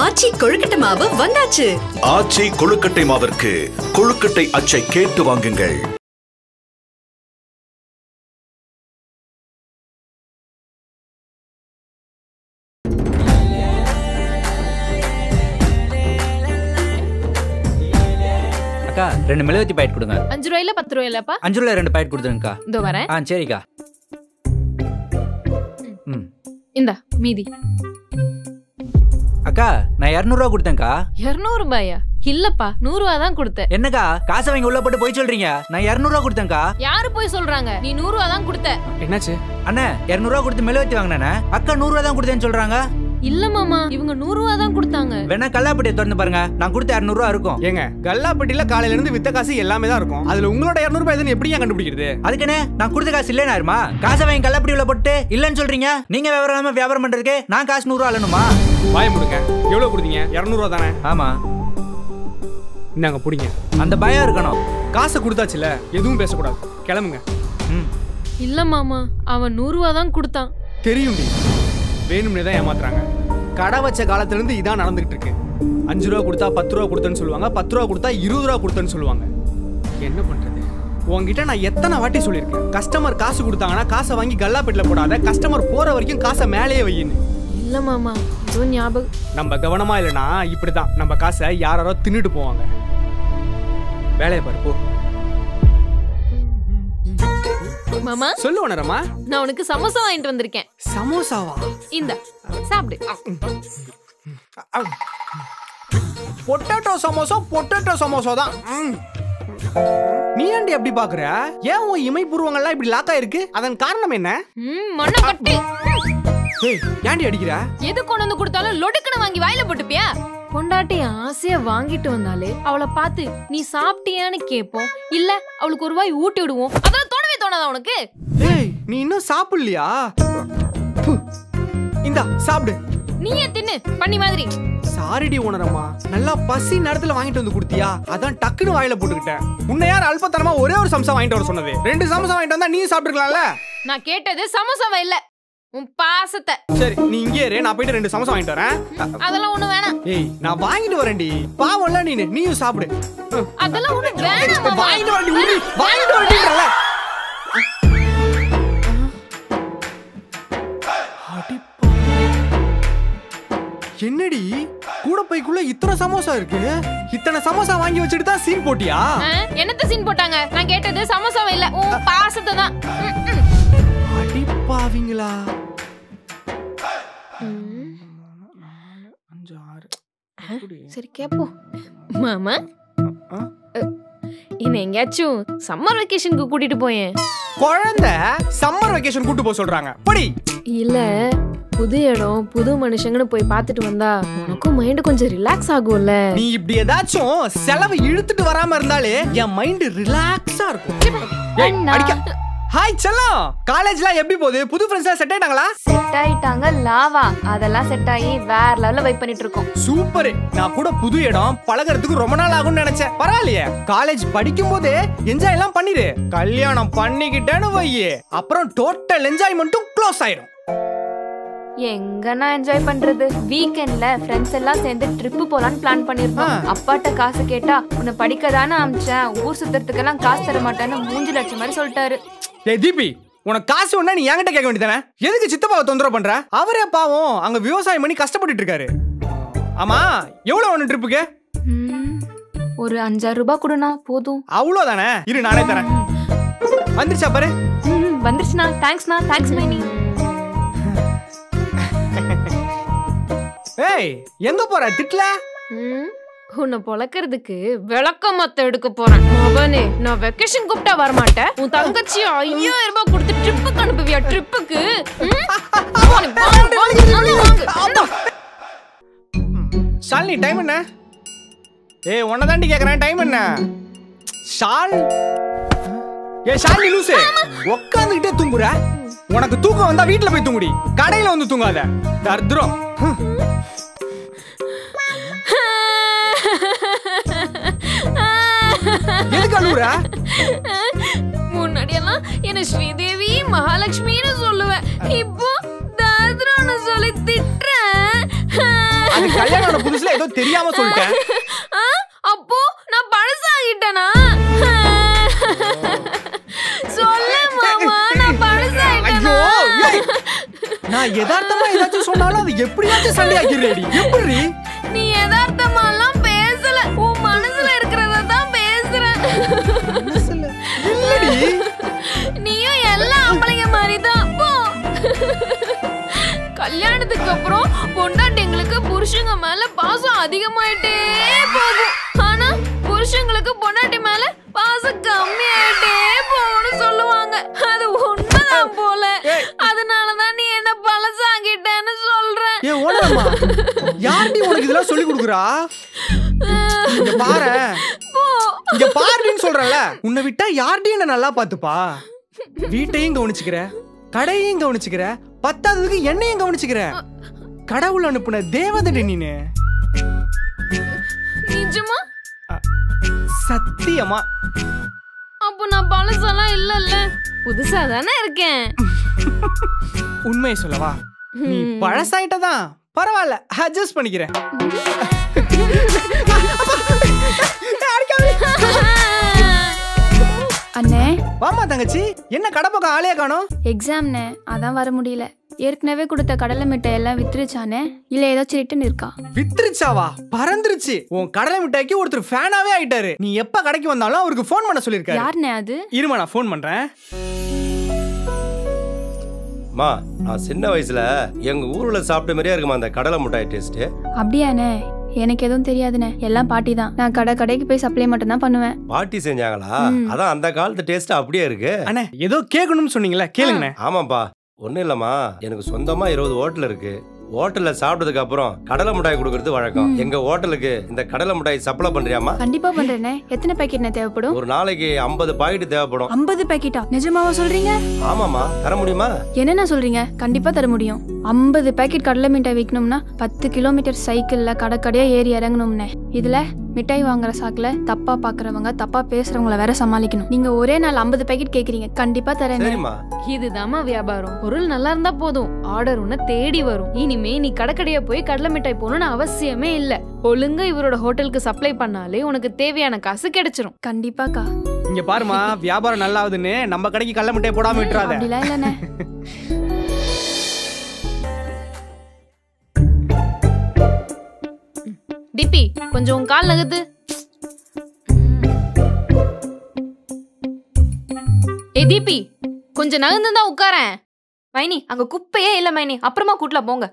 ஆச்சி கொழுக்கட்டை மாவு வந்தாச்சு ஆச்சி கொழுக்கட்டை மாவிற்கு கொழுக்கட்டை அச்சை கேட்டு வாங்குங்கள் அக்கா ரெண்டு மெழுகுவத்தி பாக்கெட் கொடுங்க அஞ்சு ரூபாயில பத்து ரூபாயிலப்பா அஞ்சு ரூபாய் ரெண்டு பாக்கெட் கொடுத்துருங்கக்கா இதோ வரேன் ஆ சரிக்கா ம் இந்தா மீதி அக்கா நான் இரநூறுவா கொடுத்தேன்க்கா இருநூறு ரூபாயா இல்லப்பா நூறு ரூபா தான் கொடுத்த என்னக்கா காசை வாங்கி உள்ள போட்டு போய் சொல்றீங்க நான் இரநூறுவா கொடுத்தேன்க்கா யாரு போய் சொல்றாங்க நீ நூறு ரூபா தான் கொடுத்த என்னாச்சு அண்ணா இரநூறுவா கொடுத்து மெழுகுவத்தி வாங்கினேண்ணே அக்கா நூறுரூவா தான் கொடுத்தேன்னு சொல்றாங்க இல்ல மாமா இவங்க நூறு ரூபா தான் கொடுத்தாங்க வேணா கல்லாப்பட்டியை திறந்து பாருங்க நான் கொடுத்த இரநூறுவா இருக்கும் ஏங்க கல்லாப்பட்டியில காலையில இருந்து வித்த காசு எல்லாமே தான் இருக்கும் அதுல உங்களோட இரநூறு ரூபாய் எதுன்னு எப்படி ஏன் கண்டுபிடிக்கிறது அதுக்குன்னு நான் கொடுத்த காசு இல்லைனா இருமா காசை வாங்கி கல்லாப்பட்டி உள்ள போட்டு இல்லைன்னு சொல்றீங்க நீங்க வியாபாரம் இல்லாம வியாபாரம் பண்றதுக்கு நான் காசு நூறுரூவா அல்லணுமா வாய முடுங்க எவ்வளவு கொடுத்தீங்க இரநூறுவா தானே ஆமா இந்தாங்க பிடிங்க அந்த பயம் இருக்கணும் காசை கொடுத்தாச்சுல எதுவும் பேசக்கூடாது கிளம்புங்க ம் இல்ல மாமா அவன் நூறு ரூபா தான் கொடுத்தான் தெரியும் டி வேணும்னே தான் ஏமாத்துறாங்க கடை வச்ச காலத்துல இருந்து இதான் நடந்துகிட்டு இருக்கு அஞ்சு ரூபா கொடுத்தா பத்து ரூபா கொடுத்தேன்னு சொல்லுவாங்க பத்து ரூபா கொடுத்தா இருபது ரூபா கொடுத்தேன்னு சொல்லுவாங்க என்ன பண்றது உன்கிட்ட நான் எத்தனை வாட்டி சொல்லியிருக்கேன் கஸ்டமர் காசு கொடுத்தாங்கன்னா காசை வாங்கி கல்லாப்பெட்டில் போடாத கஸ்டமர் போற வரைக்கும் காசை மேலேயே வையின்னு இல்ல மாமா ஏதோ ஞாபகம் நம்ம கவனமா இல்லைன்னா இப்படிதான் நம்ம காசை யாராரோ தின்னுட்டு போவாங்க வேலையை பாரு போ மாமா சொல்லு உணரமா நான் உனக்கு சமோசா வாங்கிட்டு வந்திருக்கேன் சமோசாவா இந்த சாப்பிடு பொட்டேட்டோ சமோசா பொட்டேட்டோ சமோசா தான் ம். நீ ஏன்டி அப்படி பாக்குற ஏன் உன் இமை பூர்வங்கள்லாம் இப்படி லாக் ஆயிருக்கு அதன் காரணம் என்ன ம் மண்ணை கட்டி ஏய் ஏன்டி அடிக்கிற எது கொண்டு வந்து கொடுத்தாலும் லொடுக்குன்னு வாங்கி வாயில போட்டுப்பியா பொண்டாட்டி ஆசையா வாங்கிட்டு வந்தாலே அவளை பார்த்து நீ சாப்பிட்டியான்னு கேட்போம் இல்ல அவளுக்கு ஒரு வாய் ஊட்டி விடுவோம் அதெல்லாம் தோணவே தோணாதா உனக்கு ஏய் நீ இன்னும் சாப்பிடலையா ப்பு. இந்தா சாப்பிடு நீயே தின்னு பண்ணி மாதிரி சாரிடி உணரம்மா நல்லா பசி நேரத்துல வாங்கிட்டு வந்து கொடுத்தியா அதான் டக்குன்னு வாயில போட்டுக்கிட்டேன் உன்னை யார் அல்பத்தனமா ஒரே ஒரு சம்சா வாங்கிட்டு வர சொன்னது ரெண்டு சமோசா வாங்கிட்டு வந்தா நீ சாப்பிட்டுருக்கலாம்ல நான் கேட்டது சமோசாவா இல்ல உன் பாசத்தை சரி நீ இங்கே இரு நான் போயிட்டு ரெண்டு சமோசா வாங்கிட்டு வரேன் அதெல்லாம் ஒண்ணு வேணாம் ஏய் நான் வாங்கிட்டு வரேன்டி பாவம்ல நீ நீயும் சாப்பிடு ம். அதெல்லாம் ஒண்ணு வேணாம் மாமா. வாங்கிட்டு வரேன்டி உடி வாங்கிட்டு வரேன்டின்றல என்னடி கூட பைக்குள்ள இத்தனை சமோசா இருக்கு இத்தனை சமோசா வாங்கி வச்சுட்டு தான் சீன் போட்டியா ஆ, என்னத்த சீன் போட்டாங்க நான் கேட்டது சமோசாவா இல்ல உன் பாசத்தை தான் ம், ம். அடிப்பாவீங்களா ம். அஞ்சு ஆறு சரி கேப்போம் மாமா ஆ? என்ன எங்கேயாச்சும் சம்மர் வெக்கேஷனுக்கு கூட்டிட்டு போயேன் குழந்தை சம்மர் வெக்கேஷன் கூட்டு போக சொல்றாங்க படி இல்ல புது இடம் புது மனுஷங்கன்னு போய் பார்த்துட்டு வந்தா உனக்கும் மைண்ட் கொஞ்சம் ரிலாக்ஸ் ஆகும்ல நீ இப்படி ஏதாச்சும் செலவு இழுத்துட்டு வராம இருந்தாலே என் மைண்ட் ரிலாக்ஸா இருக்கும் ஏய், அண்ணா. அடிக்க ஹாய் செல்லம் காலேஜ்லாம் எப்படி போகுது புது ஃப்ரெண்ட்ஸா செட் ஆயிட்டாங்களா செட் ஆயிட்டாங்க லாவா அதெல்லாம் செட் ஆகி வேற லெவல்ல வெயிட் பண்ணிட்டு இருக்கோம் சூப்பர் நான் கூட புது இடம் பழகுறதுக்கு ரொம்ப நாள் ஆகும்னு நினைச்சேன் பரவாயில்லையே காலேஜ் படிக்கும் போதே என்ஜாய் எல்லாம் பண்ணிரு கல்யாணம் பண்ணிக்கிட்டேன்னு வையே அப்புறம் டோட்டல் என்ஜாய்மெண்ட்டும் க்ளோஸ் ஆயிரும் எங்க நான் என்ஜாய் பண்றது வீக்கெண்ட்ல ஃப்ரெண்ட்ஸ் எல்லாம் சேர்ந்து ட்ரிப் போலான்னு பிளான் பண்ணிருந்தோம் ஆ. அப்பாட்ட காசு கேட்டா உன்னை படிக்க தானே அமிச்சேன் ஊர் சுத்துறதுக்கெல்லாம் காசு தர மாட்டேன்னு மூஞ்சு லட்சம் மாதிரி சொல்லிட்டாரு ஏய் தீபி உனக்கு காசு ஒண்ணா நீ என்கிட்ட கேட்க வேண்டியதானே எதுக்கு சித்தப்பாவை தொந்தரவு பண்ற அவரே பாவம் அங்க விவசாயம் பண்ணி கஷ்டப்பட்டுட்டு இருக்காரு ஆமா எவ்வளவு ஒண்ணு ட்ரிப்புக்கு ம், ஒரு அஞ்சாறு ரூபாய் கொடுண்ணா போதும் அவ்வளவுதானே இரு நானே தரேன் வந்துருச்சா பாரு ம், வந்துருச்சுண்ணா தேங்க்ஸ்ண்ணா தேங்க்ஸ் மைனி ஏய் எங்க போற திட்ல ம், உன்னை பொழக்கிறதுக்கு விளக்க மத்த எடுக்க போறேன் மகனே நான் வெக்கேஷன் கூப்பிட்டா வரமாட்டேன் உன் தங்கச்சி ஐயாயிரம் ரூபாய் கொடுத்து ட்ரிப்புக்கு அனுப்புவியா ட்ரிப்புக்கு ஷாலினி டைம் என்ன ஏய் உன்னை தாண்டி கேக்குறேன் டைம் என்ன ஷால் ஏ ஷாலினி லூசு உட்காந்துக்கிட்டே தூங்குற உனக்கு தூக்கம் வந்தா வீட்ல போய் தூங்குடி கடையில வந்து தூங்காத தர்திரம் எதுக்கு அழுவுற முன்னாடியெல்லாம் என்ன ஸ்ரீதேவி மகாலட்சுமின்னு சொல்லுவேன் இப்போ தாத்ரான்னு சொல்லி திட்டுறேன் அது கல்யாணம் ஆன புதுசுல ஏதோ தெரியாம சொல்லிட்டேன் ஆ, அப்போ நான் பழசாகிட்டேனா சொல்ல மாமா நான் ஐயோ பழசாகிட்டேனா ஏய், நான் யதார்த்தமா ஏதாச்சும் சொன்னாலும் அது எப்படியாச்சும் சண்டையாக்கிறேடி எப்படி நீ யதார்த்தமாலாம் பேசல உன் மனசுல இருக்கிறத தான் பேசுற இல்லடி நீயும் எல்லா ஆம்பளைங்க மாதிரி தான் போ கல்யாணத்துக்கு அப்புறம் பொண்டாட்டிங்களுக்கு புருஷங்க மேல பாசம் அதிகமாயிட்டே போகும் ஆனா புருஷங்களுக்கு பொண்டாட்டி மேல பாசம் கம்மியாயிட்டே போகும்னு சொல்லுவாங்க அது உண்மைதான் போல அதனாலதான் நீ என்ன பழசாங்கிட்டேன்னு சொல்ற ஏ ஓனரம்மா யார்டி உனக்கு இதெல்லாம் சொல்லி கொடுக்குறா இங்க பாரு போ இங்க பாருன்னு சொல்றல உன்னை விட்டா யார்டி என்ன நல்லா பாத்துப்பா வீட்டையும் கவனிச்சுக்கிற கடையையும் கவனிச்சுக்கிற பத்தாததுக்கு என்னையும் கவனிச்சுக்கிற கடவுள் அனுப்புன தேவதடி நீனு நிஜமா சத்தியமா அப்போ நான் பழசெல்லாம் இல்லல்ல புதுசா தானே இருக்கேன் உண்மையை சொல்லவா நீ பழசாயிட்டதான் பரவாயில்ல அட்ஜஸ்ட் பண்ணிக்கிறேன் அண்ணே வாமா தங்கச்சி என்ன கடை பக்கம் ஆளே காணோம் எக்ஸாம்ண்ணே அதான் வர முடியல ஏற்கனவே கொடுத்த கடலை மிட்டாய் எல்லாம் வித்துருச்சானே இல்ல ஏதாச்சும் ரிட்டன் இருக்கா வித்துருச்சாவா பறந்துருச்சு உன் கடலை மிட்டாய்க்கு ஒருத்தர் ஃபேனாவே ஆயிட்டாரு நீ எப்ப கடைக்கு வந்தாலும் அவருக்கு ஃபோன் பண்ண சொல்லிருக்காரு யாருண்ணே அது இருமா நான் ஃபோன் பண்றேன் மா நான் சின்ன வயசுல எங்க ஊர்ல சாப்பிட்ட மாதிரியே இருக்குமா அந்த கடலை மிட்டாய் டேஸ்ட் அப்படியாண்ணே எனக்கு எதுவும் தெரியாதுண்ணே எல்லாம் பாட்டி தான் நான் கடை கடைக்கு போய் சப்ளை மட்டும் தான் பண்ணுவேன் பாட்டி செஞ்சாங்களா அதான் அந்த காலத்து டேஸ்ட் அப்படியே இருக்கு அண்ணே ஏதோ கேட்கணும்னு சொன்னீங்களே கேளுங்கண்ணே ஆமாப்பா ஒண்ணும் இல்லம்மா எனக்கு சொந்தமா இருபது ஹோட்டல் இருக்கு ஹோட்டல்ல சாப்பிட்டதுக்கு அப்புறம் கடலை மிட்டாய் கொடுக்கறது வழக்கம் எங்க ஹோட்டலுக்கு இந்த கடலை மிட்டாய் சப்ளை பண்றியாமா கண்டிப்பா பண்றேனே எத்தனை பேக்கெட்ண்ணே தேவைப்படும் ஒரு நாளைக்கு ஐம்பது பாக்கெட் தேவைப்படும் ஐம்பது பேக்கெட்டா நிஜமாவா சொல்றீங்க ஆமாமா தர முடியுமா என்னண்ணா சொல்றீங்க கண்டிப்பா தர முடியும் ஐம்பது பேக்கெட் கடலை மிட்டாய் விற்கணும்னா பத்து கிலோமீட்டர் சைக்கிள்ல கடை கடையா ஏறி இறங்கணும்னே இதுல மிட்டாய் வாங்குற சாக்குல தப்பா பாக்குறவங்க தப்பா பேசுறவங்கள வேற சமாளிக்கணும் நீங்க ஒரே நாள் ஐம்பது பேக்கெட் கேக்குறீங்க கண்டிப்பா தரேன் சரிம்மா இதுதாம்மா வியாபாரம் பொருள் நல்லா இருந்தா போதும் ஆர்டர் உன்னை தேடி வரும் இனிமே நீ கடைக்கடையா போய் கடலை மிட்டாய் போகணும்னு அவசியமே இல்ல ஒழுங்கா இவரோட ஹோட்டலுக்கு சப்ளை பண்ணாலே உனக்கு தேவையான காசு கிடைச்சிரும் கண்டிப்பாக்கா இங்க பாருமா வியாபாரம் நல்லா ஆகுதுன்னு நம்ம கடைக்கு கடலை மிட்டாய் போடாம விட்டுறாத அப்படிலாம் இல்லண்ணே டிபி கொஞ்சம் உன் கால் நகத்து ஏ தீபி கொஞ்சம் நகர்ந்து தான் உட்காரேன் மைனி அங்க குப்பையே இல்ல மைனி அப்புறமா கூட்டல போங்க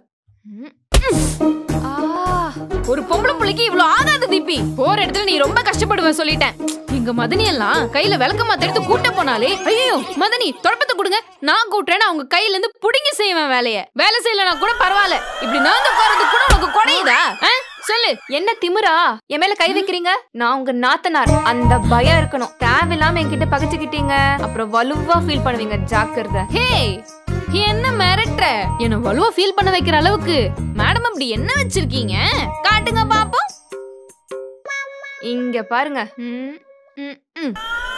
ஒரு பொம்பளை புள்ளைக்கு இவ்ளோ ஆகாது தீபி போற இடத்துல நீ ரொம்ப கஷ்டப்படுவ சொல்லிட்டேன் எங்க மதனி எல்லாம் கையில விளக்க மாத்த எடுத்து கூட்ட போனாலே ஐயோ மதனி தொடப்பத்தை கொடுங்க நான் கூட்டுறேன்னு அவங்க கையில இருந்து புடுங்கி செய்வேன் வேலைய வேலை செய்யலனா கூட பரவாயில்ல இப்படி நான் உட்கார்றது கூட உனக்கு குறையுதா ஆ? சொல்லு என்ன திமிரா என் மேல கை வைக்கிறீங்க நான் உங்க நாத்தனார் அந்த பயம் இருக்கணும் தேவையில்லாம என்கிட்ட பகைச்சுக்கிட்டீங்க அப்புறம் வலுவா ஃபீல் பண்ணுவீங்க ஜாக்கிரதை ஹே என்ன மிரட்டுற என்ன வலுவா ஃபீல் பண்ண வைக்கிற அளவுக்கு மேடம் அப்படி என்ன வச்சிருக்கீங்க காட்டுங்க பாப்போம் இங்க பாருங்க ம், ம், ம்.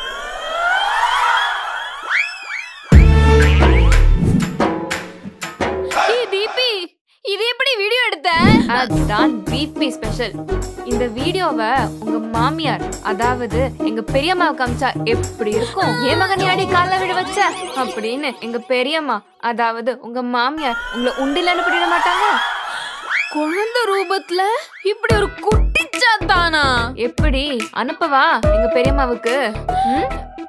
ஏய் தீபி இது எப்படி வீடியோ எடுத்த அதான் பிபி ஸ்பெஷல் இந்த வீடியோவை உங்க மாமியார் அதாவது எங்க பெரியம்மாவை காமிச்சா எப்படி இருக்கும் என் மகன் அடி கால விழ வச்ச அப்படின்னு எங்க பெரியம்மா அதாவது உங்க மாமியார் உங்களை உண்டில அனுப்பிட மாட்டாங்க குழந்தை ரூபத்துல இப்படி ஒரு குட்டி சாத்தானா எப்படி அனுப்பவா எங்க பெரியம்மாவுக்கு ம்?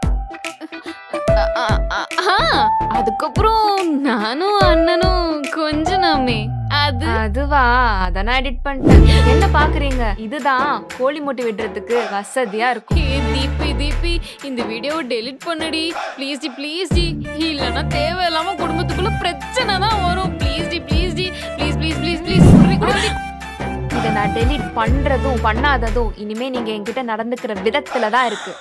அ- அ- ஆ, அதுக்கப்புறம் நானும் அண்ணனும் கொஞ்ச நாமே அது அதுவா அதான் நான் எடிட் பண்ணிட்டேன் என்ன பாக்குறீங்க இதுதான் கோழி முட்டை விடுறதுக்கு வசதியா இருக்கும் ஏ தீபி தீபி இந்த வீடியோவை டெலிட் பண்ணுடி ப்ளீஸ் டி ப்ளீஸ் டி இல்லைன்னா தேவையில்லாம குடும்பத்துக்குள்ள பிரச்சனை தான் வரும் ப்ளீஸ் டி ப்ளீஸ் டி ப்ளீஸ் ப்ளீஸ் ப்ளீஸ் ப்ளீஸ் இதை நான் டெலீட் பண்றதும் பண்ணாததும் இனிமே நீங்க என்கிட்ட நடந்துக்கிற விதத்துல தான் இருக்கு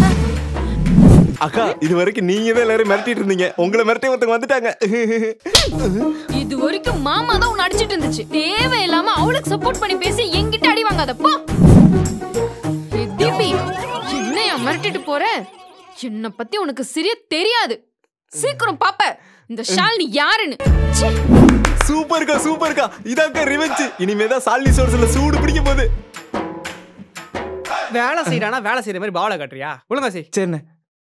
அக்கா இது வரைக்கும் நீங்க தான் எல்லாரும் மிரட்டிட்டு இருந்தீங்க உங்களை மிரட்டி ஒருத்தங்க வந்துட்டாங்க இது வரைக்கும் மாமா தான் உன்னை அடிச்சிட்டு இருந்துச்சு தேவையில்லாம அவளுக்கு சப்போர்ட் பண்ணி பேசி என்கிட்ட அடி வாங்காத போ ஏ தீபி என்னையா மிரட்டிட்டு போற என்னை பத்தி உனக்கு சரியா தெரியாது சீக்கிரம் பாப்ப இந்த ஷாலினி யாருன்னு ச்சே. சூப்பர்க்கா சூப்பர்க்கா இதாக்கா ரிவெஞ்ச் இனிமே தான் சாலினி சோர்ஸ்ல சூடு பிடிக்க போகுது வேலை செய்யறானா வேலை செய்யற மாதிரி பாவலை காட்டுறியா ஒழுங்கா செய் சரிண்ணே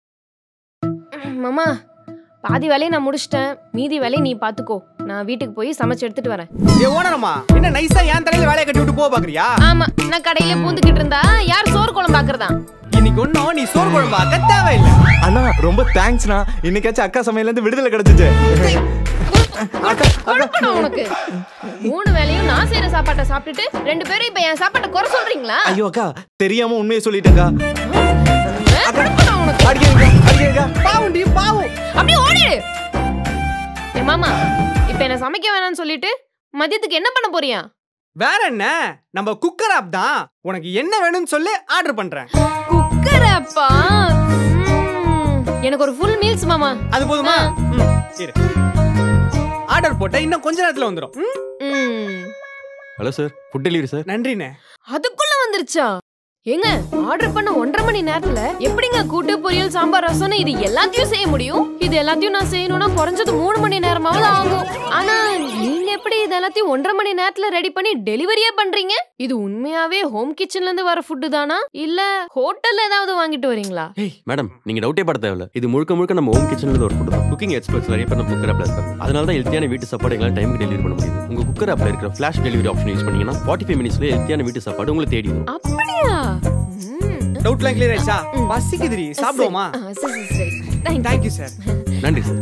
மாமா பாதி வேலையை நான் முடிச்சிட்டேன் மீதி வேலையை நீ பாத்துக்கோ நான் வீட்டுக்கு போய் சமைச்சு எடுத்துட்டு வரேன் ஏ ஓனரம்மா என்ன நைஸா என் தலையில வேலையை கட்டி விட்டு போக பாக்குறியா ஆமா நான் கடையில பூந்துக்கிட்டு இருந்தா யார் சோறு குழம்பு பாக்குறதா இன்னைக்கு ஒன்னும் நீ சோறு குழம்பு ஆக்க தேவையில்லை அண்ணா ரொம்ப தேங்க்ஸ்ண்ணா இன்னைக்காச்சும் அக்கா சமையல இருந்து விடுதலை கிடைச்சிச்சு குழப்பணும் உனக்கு மூணு வேலையும் நான் செய்யற சாப்பாட்டை சாப்பிட்டுட்டு ரெண்டு பேரும் இப்ப என் சாப்பாட்டை குறை சொல்றீங்களா ஐயோ அக்கா தெரியாம உண்மையை சொல்லிட்டேன்க்கா குழப்பணும் உனக்கு அடிக்கிறீங்க அடிக்கிறீங்க பாவுண்டி பாவும் அப்படியே ஓடிடு ஏ மாமா இப்ப என்ன சமைக்க வேணாம்னு சொல்லிட்டு மதியத்துக்கு என்ன பண்ண போறியா வேற என்ன நம்ம குக்கர் ஆப் தான் உனக்கு என்ன வேணும்னு சொல்லி ஆர்டர் பண்றேன் குக்கர் அப்பா எனக்கு ஒரு ஃபுல் மீல்ஸ் மாமா அது போதுமா ம், இரு ஆர்டர் போட்ட இன்னும் கொஞ்ச நேரத்துல வந்துடும் ம், ம் hello sir food delivery sir நன்றிண்ணே அதுக்குள்ள வந்துருச்சா ஏங்க ஆர்டர் பண்ண ஒன்றரை மணி நேரத்துல எப்படிங்க கூட்டு பொரியல் சாம்பார் ரசம்னு இது எல்லாத்தையும் செய்ய முடியும் இது எல்லாத்தையும் நான் செய்யணும்னா குறைஞ்சது மூணு மணி நேரமாவது ஆகும் ஆனா நீங்க எப்படி இது எல்லாத்தையும் ஒன்றரை மணி நேரத்துல ரெடி பண்ணி டெலிவரியே பண்றீங்க இது உண்மையாவே ஹோம் கிச்சன்ல இருந்து வர ஃபுட்டு தானா இல்ல ஹோட்டல்ல ஏதாவது வாங்கிட்டு வரீங்களா மேடம் நீங்க டவுட்டே பட தேவையில்ல இது முழுக்க முழுக்க நம்ம ஹோம் கிச்சன்ல இருந்து ஒரு ஃபுட் தான் குக்கிங் எக்ஸ்பர்ட்ஸ் நிறைய பேர் நம்ம குக்கர் ஆப்ல இருக்காங்க அதனால தான் ஹெல்த்தியான வீட்டு சாப்பாடு எங்களால் டைமுக்கு டெலிவரி பண்ண முடியுது உங்க குக்கர் ஆப்ல இருக்கிற ஃபிளாஷ் டெலிவரி ஆப்ஷன் யூஸ் பண்ணீங்கன்னா ஃபார்ட்டி ஃபைவ் மினிட்ஸ்ல ஹெல்த்தியான வீட்டு சாப்பாடு உங்களை தேடி வரும் அப்படியா டவுட்லாம் கிளியர் ஆயிடுச்சா பசிக்குதுடி சாப்பிடுவோமா சரி சரி சரி தேங்க்யூ சார் நன்றி sir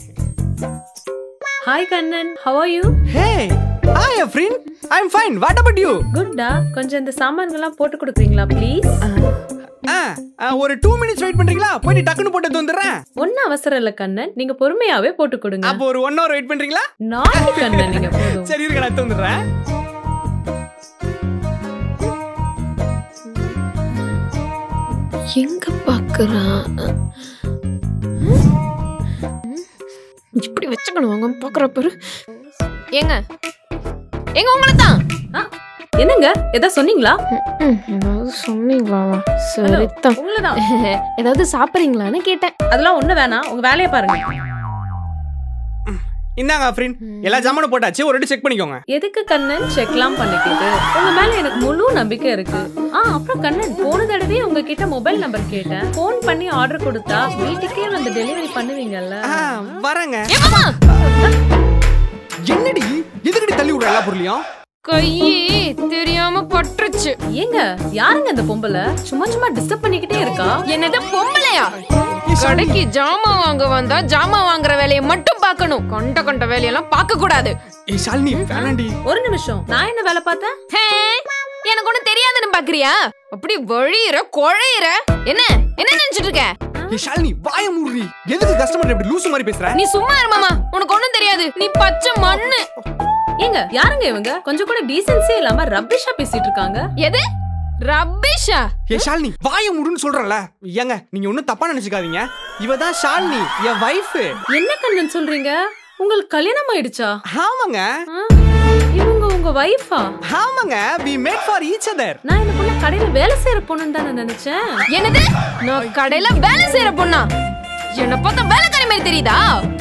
hi Kannan how are you hey hi friend I am fine what about you குட்டா கொஞ்சம் இந்த சாமான்கள்லாம் போட்டு கொடுக்குறீங்களா ப்ளீஸ் ஒரு டூ மினிட்ஸ் வெயிட் பண்றீங்களா போயிட்டு டக்குன்னு போட்டு வந்துடுறேன் ஒன்னும் அவசரம் இல்ல கண்ணன் நீங்க பொறுமையாவே போட்டு கொடுங்க அப்போ ஒரு ஒன் ஹவர் வெயிட் பண்றீங்களா நாளைக்கு கண்ணன் நீங்க போதும் சரி இருக்க நான் எடுத்து வந்துடுறேன் எங்க பாக்குறான் இப்படி வச்சுக்கணும் அவங்க பாக்குற பாரு ஏங்க எங்க உங்களை தான் என்னங்க எதா சொன்னீங்களா ஏதாவது சொன்னீங்களா சரிதான் உங்களதான் ஏதாவது சாப்பிடுறீங்களான்னு கேட்டேன் அதெல்லாம் ஒண்ணு வேணாம் உங்க வேலையை பாருங்க இந்தாங்க ஃப்ரெண்ட் எல்லா ஜாமானும் போட்டாச்சு ஒரு வாட்டி செக் பண்ணிக்கோங்க எதுக்கு கண்ணன் செக்லாம் பண்ணிக்கிட்டு உங்க மேல எனக்கு முழு நம்பிக்கை இருக்கு ஆ அப்புறம் கண்ணன் போன தடவை உங்ககிட்ட மொபைல் நம்பர் கேட்டேன் ஃபோன் பண்ணி ஆர்டர் கொடுத்தா வீட்டுக்கே வந்து டெலிவரி பண்ணுவீங்கல்ல வரேங்க என்னடி எதுக்கடி தள்ளி விடுற எல்லா பொருளையும் கையே தெரியாம பட்டுருச்சு ஏங்க யாருங்க அந்த பொம்பளை சும்மா சும்மா டிஸ்டர்ப் பண்ணிக்கிட்டே இருக்கா என்னது பொம்பளையா கடைக்கு ஜாமான் வாங்க வந்தா ஜாமான் வாங்குற வேலையை மட்டும் பார்க்கணும் கண்ட கண்ட வேலையெல்லாம் பார்க்க கூடாது ஏய் ஷாலினி வேணாண்டி ஒரு நிமிஷம் நான் என்ன வேலை பார்த்தேன் ஹே, எனக்கு ஒண்ணு தெரியாதுன்னு பாக்குறியா அப்படி வழியிற குழையிற என்ன என்ன நினைச்சிட்டு இருக்க ஏய் ஷாலினி வாய மூடுறி எதுக்கு கஸ்டமர் இப்படி லூசு மாதிரி பேசுற நீ சும்மா இரு மாமா உனக்கு ஒண்ணும் தெரியாது நீ பச்சை மண்ணு ஏங்க யாருங்க இவங்க கொஞ்சம் கூட டீசென்ஸே இல்லாம ரப்பிஷா பேசிட்டு இருக்காங்க எது ரப்பிஷா ஏய் ஷாலினி வாய மூடுன்னு சொல்றேன்ல ஏங்க நீங்க ஒண்ணும் தப்பா நினைச்சுக்காதீங்க இவ தான் ஷாலினி என் வைஃப் என்ன கண்ணன் சொல்றீங்க உங்களுக்கு கல்யாணம் ஆயிடுச்சா ஆமாங்க இவங்க உங்க வைஃபா ஆமாங்க we made for each other நான் இந்த பொண்ணு கடையில வேலை செய்யற பொண்ணுன்னு தானே நினைச்சேன் என்னது நான் கடையில வேலை செய்யற பொண்ணா என்ன பார்த்தா வேலைக்காரி மாதிரி தெரியுதா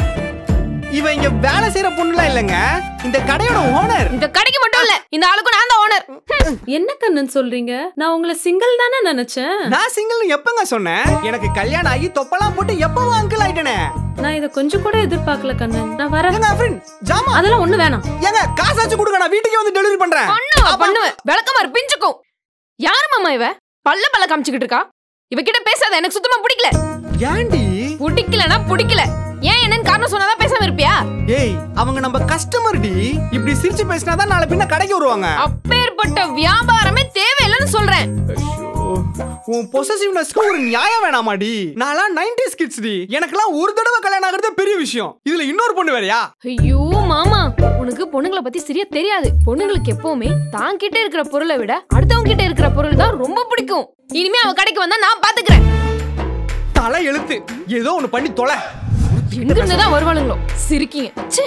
இவ இங்க வேலை செய்யற பொண்ணுலாம் இல்லங்க இந்த கடையோட ஓனர் இந்த கடைக்கு மட்டும் இல்ல இந்த ஆளுக்கும் நான் தான் ஓனர் என்ன கண்ணன் சொல்றீங்க நான் உங்களை சிங்கிள் தானே நினைச்சேன் நான் சிங்கிள் எப்பங்க சொன்னேன் எனக்கு கல்யாணம் ஆகி தொப்பலாம் போட்டு எப்பவும் அங்கிள் ஆயிட்டனே நான் இத கொஞ்சம் கூட எதிர்பார்க்கல கண்ணன் நான் வரேன் ஏங்க ஃப்ரெண்ட் ஜாமா அதெல்லாம் ஒண்ணு வேணாம் ஏங்க காசாச்சும் கொடுங்க நான் வீட்டுக்கே வந்து டெலிவரி பண்றேன் பண்ணுவ பண்ணுவேன் விளக்கமாறு பிஞ்சுக்கும் யாரு மாமா இவ பல்ல பல்ல காமிச்சுக்கிட்டு இருக்கா இவகிட்ட பேசாத எனக்கு சுத்தமா பிடிக்கல ஏண்டி பிடிக்கலனா பிடிக்கல ஏன் என்னன்னு காரணம் சொன்னாதான் பேசாம இருப்பியா ஏய் அவங்க நம்ம கஸ்டமர் டி இப்படி சிரிச்சு பேசினாதான் நாளை பின்ன கடைக்கு வருவாங்க அப்பேற்பட்ட வியாபாரமே தேவையில்லைன்னு சொல்றேன் உன் பொசசிவ்னஸ்க்கு ஒரு நியாயம் வேணாமாடி நான்லாம் 90s கிட்ஸ் டி எனக்கெல்லாம் ஒரு தடவை கல்யாணம் ஆகுறதே பெரிய விஷயம் இதுல இன்னொரு பொண்ணு வேறயா ஐயோ மாமா உனக்கு பொண்ணுங்களை பத்தி சரியா தெரியாது பொண்ணுங்களுக்கு எப்பவுமே தான் கிட்ட இருக்கிற பொருளை விட அடுத்தவங்க கிட்ட இருக்கிற பொருள் தான் ரொம்ப பிடிக்கும் இனிமே அவ கடைக்கு வந்தா நான் பாத்துக்கிறேன் தலை எழுத்து ஏதோ ஒண்ணு பண்ணி தொலை எங்கிருந்து தான் வருவாளுங்களோ சிரிக்கீங்க ச்சே.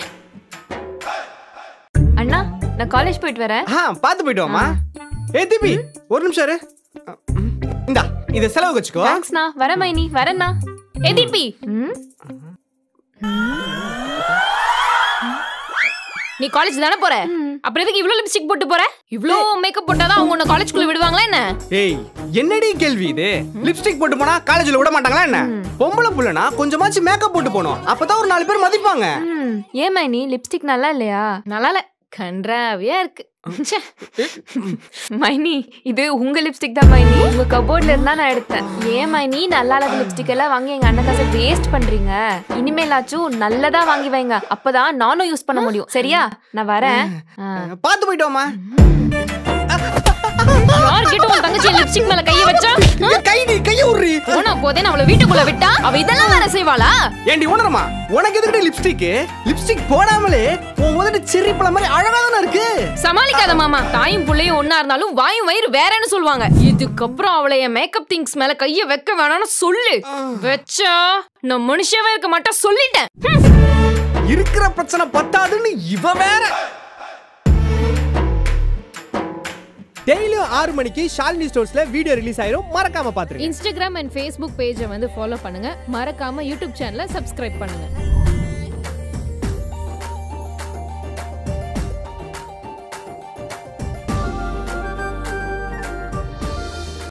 அண்ணா நான் காலேஜ் போயிட்டு வரேன் ஆ பாத்து போயிட்டு வாமா ஏய் திபி ஒரு நிமிஷம் இரு ம், இந்தா இத செலவு வச்சுக்கோ தேங்க்ஸ்ண்ணா வர மைனி வரேண்ணா ஏ தீபி ம் நீ காலேஜ் தானே போற அப்புறம் எதுக்கு இவ்ளோ லிப்ஸ்டிக் போட்டு போற இவ்ளோ மேக்கப் போட்டாதான் அவங்க உன்னை காலேஜ்குள்ள விடுவாங்களா என்ன ஏய் என்னடி கேள்வி இது லிப்ஸ்டிக் போட்டு போனா காலேஜ்ல விட மாட்டாங்களா என்ன பொம்பளை புள்ளனா கொஞ்சமாச்சும் மேக்கப் போட்டு போகணும் அப்பதான் ஒரு நாலு பேர் மதிப்பாங்க ம், ஏன் மைனி லிப்ஸ்டிக் நல்லா இல்லையா நல்லா இல்ல கன்றாவியா இருக்கு ச்சே. மைனி இது உங்க லிப்ஸ்டிக் தான் மைனி உங்க கபோர்ட்ல இருந்தா நான் எடுத்தேன் ஏன் மைனி நல்லா இல்லாத லிப்ஸ்டிக் எல்லாம் வாங்கி எங்க அண்ணன் காசை வேஸ்ட் பண்றீங்க இனிமேலாச்சும் நல்லதா வாங்கி வைங்க அப்பதான் நானும் யூஸ் பண்ண முடியும் சரியா நான் வரேன் ஆ. பார்த்து போயிட்டோமா யார் கேட்டு உன் தங்கச்சி லிப்ஸ்டிக் மேல கைய வச்சா கைடி கைய உர்றி போனா போதே நான் அவளை வீட்டுக்குள்ள விட்டா அவ இதெல்லாம் வேற செய்வாளா ஏண்டி உணரமா உனக்கு எதுக்கு லிப்ஸ்டிக் லிப்ஸ்டிக் போடாமலே உன் உதடு செர்ரி பழம் மாதிரி அழகா தானே இருக்கு சமாளிக்காத மாமா தாயும் புள்ளையும் ஒண்ணா இருந்தாலும் வாயும் வயிறு வேறன்னு சொல்லுவாங்க இதுக்கப்புறம் அவளை என் மேக்கப் திங்ஸ் மேல கைய வைக்க வேணாம்னு சொல்லு வச்சா நான் மனுஷவே இருக்க மாட்டேன் சொல்லிட்டேன் ஹம். இருக்கிற பிரச்சனை பத்தாதுன்னு இவ வேற டெய்லியும் ஆறு மணிக்கு ஷாலினி ஸ்டோர்ஸ்ல வீடியோ ரிலீஸ் ஆயிரும் மறக்காம பாத்துருங்க இன்ஸ்டாகிராம் அண்ட் ஃபேஸ்புக் பேஜை வந்து ஃபாலோ பண்ணுங்க மறக்காம யூடியூப் சேனலை சப்ஸ்கிரைப் பண்ணுங்க